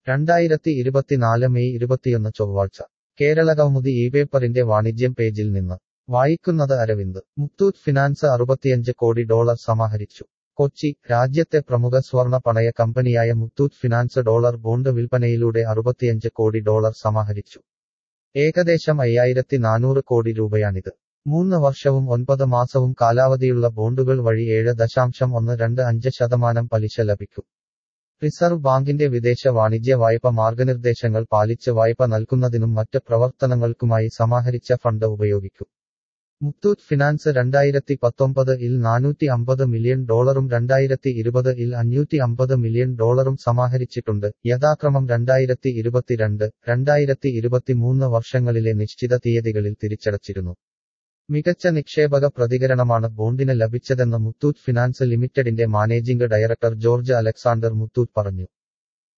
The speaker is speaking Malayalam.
രണ്ടായിരത്തി ഇരുപത്തിനാല് മെയ് ഇരുപത്തിയൊന്ന് ചൊവ്വാഴ്ച കേരള കൗമുദി ഈ പേപ്പറിന്റെ വാണിജ്യം പേജിൽ നിന്ന് വായിക്കുന്നത് അരവിന്ദ് മുത്തൂറ്റ് ഫിനാൻസ് അറുപത്തിയഞ്ച് കോടി ഡോളർ സമാഹരിച്ചു കൊച്ചി രാജ്യത്തെ പ്രമുഖ സ്വർണ പണയ കമ്പനിയായ മുത്തൂറ്റ് ഫിനാൻസ് ഡോളർ ബോണ്ട് വിൽപ്പനയിലൂടെ അറുപത്തിയഞ്ച് കോടി ഡോളർ സമാഹരിച്ചു ഏകദേശം അയ്യായിരത്തി നാനൂറ് കോടി രൂപയാണിത് മൂന്ന് വർഷവും ഒൻപത് മാസവും കാലാവധിയുള്ള ബോണ്ടുകൾ വഴി ഏഴ് ദശാംശം ഒന്ന് രണ്ട് അഞ്ച് ശതമാനം പലിശ ലഭിക്കും റിസർവ് ബാങ്കിന്റെ വിദേശ വാണിജ്യ വായ്പ മാർഗനിർദ്ദേശങ്ങൾ പാലിച്ച് വായ്പ നൽകുന്നതിനും മറ്റ് പ്രവർത്തനങ്ങൾക്കുമായി സമാഹരിച്ച ഫണ്ട് ഉപയോഗിക്കും മുത്തൂറ്റ് ഫിനാൻസ് രണ്ടായിരത്തി പത്തൊമ്പത് ഇൽ നാനൂറ്റി അമ്പത് മില്യൺ ഡോളറും രണ്ടായിരത്തി ഇരുപത് ഇൽ അഞ്ഞൂറ്റി അമ്പത് മില്യൺ ഡോളറും സമാഹരിച്ചിട്ടുണ്ട് യഥാക്രമം രണ്ടായിരത്തി ഇരുപത്തിരണ്ട് രണ്ടായിരത്തി ഇരുപത്തിമൂന്ന് വർഷങ്ങളിലെ നിശ്ചിത തീയതികളിൽ തിരിച്ചടച്ചിരുന്നു മികച്ച നിക്ഷേപക പ്രതികരണമാണ് ബോണ്ടിന് ലഭിച്ചതെന്ന് മുത്തൂറ്റ് ഫിനാൻസ് ലിമിറ്റഡിന്റെ managing director George Alexander Muthoot പറഞ്ഞു